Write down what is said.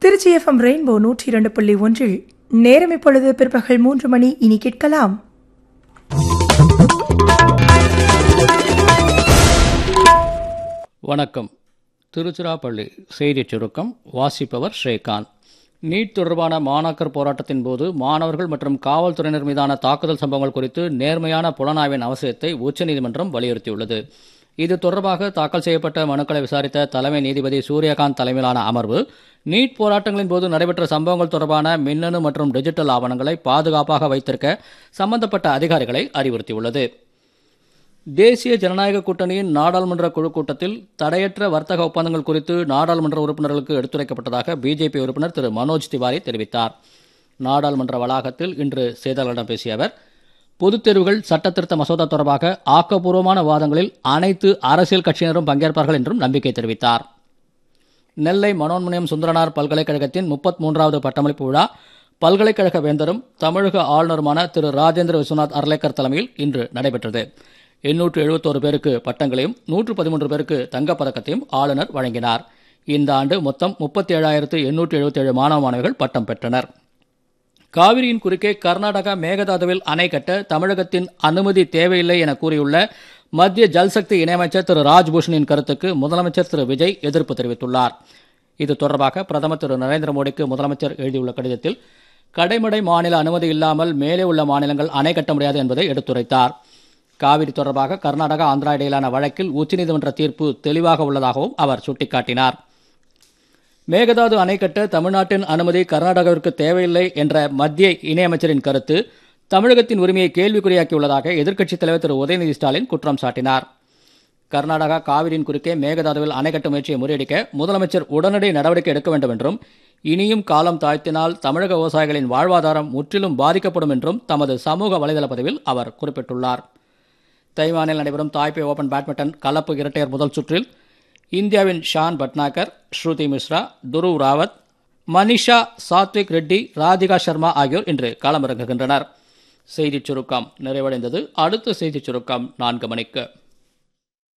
Trichy FM rainbow நூற்றி இரண்டு புள்ளி ஒன்றில் நேரம் இப்பொழுது பிற்பகல் மூன்று மணி இனி கேட்கலாம் வணக்கம் திருச்சிராப்பள்ளி செய்திச் சுருக்கம் வாசிப்பவர் ஸ்ரீகாந்த் நீட் தொடர்பான மாணாக்கர் போராட்டத்தின் போது மாணவர்கள் மற்றும் காவல்துறையினர் மீதான தாக்குதல் சம்பவங்கள் குறித்து நேர்மையான புலனாய்வின் அவசியத்தை உச்சநீதிமன்றம் வலியுறுத்தியுள்ளது இது தொடர்பாக தாக்கல் செய்யப்பட்ட மனுக்களை விசாரித்த தலைமை நீதிபதி சூரியகாந்த் தலைமையிலான அமர்வு நீட் போராட்டங்களின் போது நடைபெற்ற சம்பவங்கள் தொடர்பான மின்னணு மற்றும் டிஜிட்டல் ஆவணங்களை பாதுகாப்பாக வைத்திருக்க சம்பந்தப்பட்ட அதிகாரிகளை அறிவுறுத்தியுள்ளது தேசிய ஜனநாயக கூட்டணியின் நாடாளுமன்ற குழு கூட்டத்தில் தடையற்ற வர்த்தக ஒப்பந்தங்கள் குறித்து நாடாளுமன்ற உறுப்பினர்களுக்கு எடுத்துரைக்கப்பட்டதாக பிஜேபி உறுப்பினர் திரு மனோஜ் திவாரி தெரிவித்தார் நாடாளுமன்ற வளாகத்தில் இன்று செய்தியாளர்களிடம் பேசிய அவர் பொதுத் தேர்வுகள் சட்டத்திருத்த மசோதா தொடர்பாக ஆக்கப்பூர்வமான வாதங்களில் அனைத்து அரசியல் கட்சியினரும் பங்கேற்பார்கள் என்றும் நம்பிக்கை தெரிவித்தார் நெல்லை மனோன்மணியம் சுந்தரனார் பல்கலைக்கழகத்தின் முப்பத்தி மூன்றாவது பட்டமளிப்பு விழா பல்கலைக்கழக வேந்தரும் தமிழக ஆளுநருமான திரு ராஜேந்திர விஸ்வநாத் அர்லேக்கர் தலைமையில் இன்று நடைபெற்றது எண்ணூற்று எழுபத்தோரு பேருக்கு பட்டங்களையும் நூற்று பதிமூன்று பேருக்கு தங்கப்பதக்கத்தையும் ஆளுநர் வழங்கினார் இந்த ஆண்டு மொத்தம் முப்பத்தி ஏழாயிரத்து எண்ணூற்று எழுபத்தேழு மாணவ மாணவிகள் பட்டம் பெற்றனர் காவிரியின் குறுக்கே கர்நாடகா மேகதாதுவில் அணை கட்ட தமிழகத்தின் அனுமதி தேவையில்லை என கூறியுள்ள மத்திய ஜல்சக்தி இணையமைச்சர் திரு ராஜ்பூஷனின் கருத்துக்கு முதலமைச்சர் திரு விஜய் எதிர்ப்பு தெரிவித்துள்ளார் இது தொடர்பாக பிரதமர் திரு நரேந்திர மோடிக்கு முதலமைச்சர் எழுதியுள்ள கடிதத்தில் கடைமடை மாநில அனுமதி இல்லாமல் மேலே உள்ள மாநிலங்கள் அணை கட்ட முடியாது என்பதை எடுத்துரைத்தார் காவிரி தொடர்பாக கர்நாடகா ஆந்திரா இடையிலான வழக்கில் உச்சநீதிமன்ற தீர்ப்பு தெளிவாக உள்ளதாகவும் அவர் சுட்டிக்காட்டினார் மேகதாது அணை கட்ட தமிழ்நாட்டின் அனுமதி கர்நாடகாவிற்கு தேவையில்லை என்ற மத்திய இணையமைச்சரின் கருத்து தமிழகத்தின் உரிமையை கேள்விக்குறியாக்கியுள்ளதாக எதிர்க்கட்சித் தலைவர் திரு உதயநிதி ஸ்டாலின் குற்றம் சாட்டினார் கர்நாடகா காவிரியின் குறுக்கே மேகதாதுவில் அணை கட்டும் முயற்சியை முறியடிக்க முதலமைச்சர் உடனடி நடவடிக்கை எடுக்க வேண்டும் என்றும் இனியும் காலம் தாழ்த்தினால் தமிழக விவசாயிகளின் வாழ்வாதாரம் முற்றிலும் பாதிக்கப்படும் என்றும் தமது சமூக வலைதள பதிவில் அவர் குறிப்பிட்டுள்ளார் தைவானில் நடைபெறும் தாய்பே ஓபன் பேட்மிண்டன் கலப்பு இரட்டையர் முதல் சுற்றில் இந்தியாவின் ஷான் பட்னாகர் ஸ்ருதி மிஸ்ரா துருவ் ராவத் மனிஷா சாத்விக் ரெட்டி ராதிகா சர்மா ஆகியோர் இன்று களமிறங்குகின்றனர் செய்திச் சுருக்கம் நிறைவடைந்தது அடுத்த செய்திச் சுருக்கம் நான்கு மணிக்கு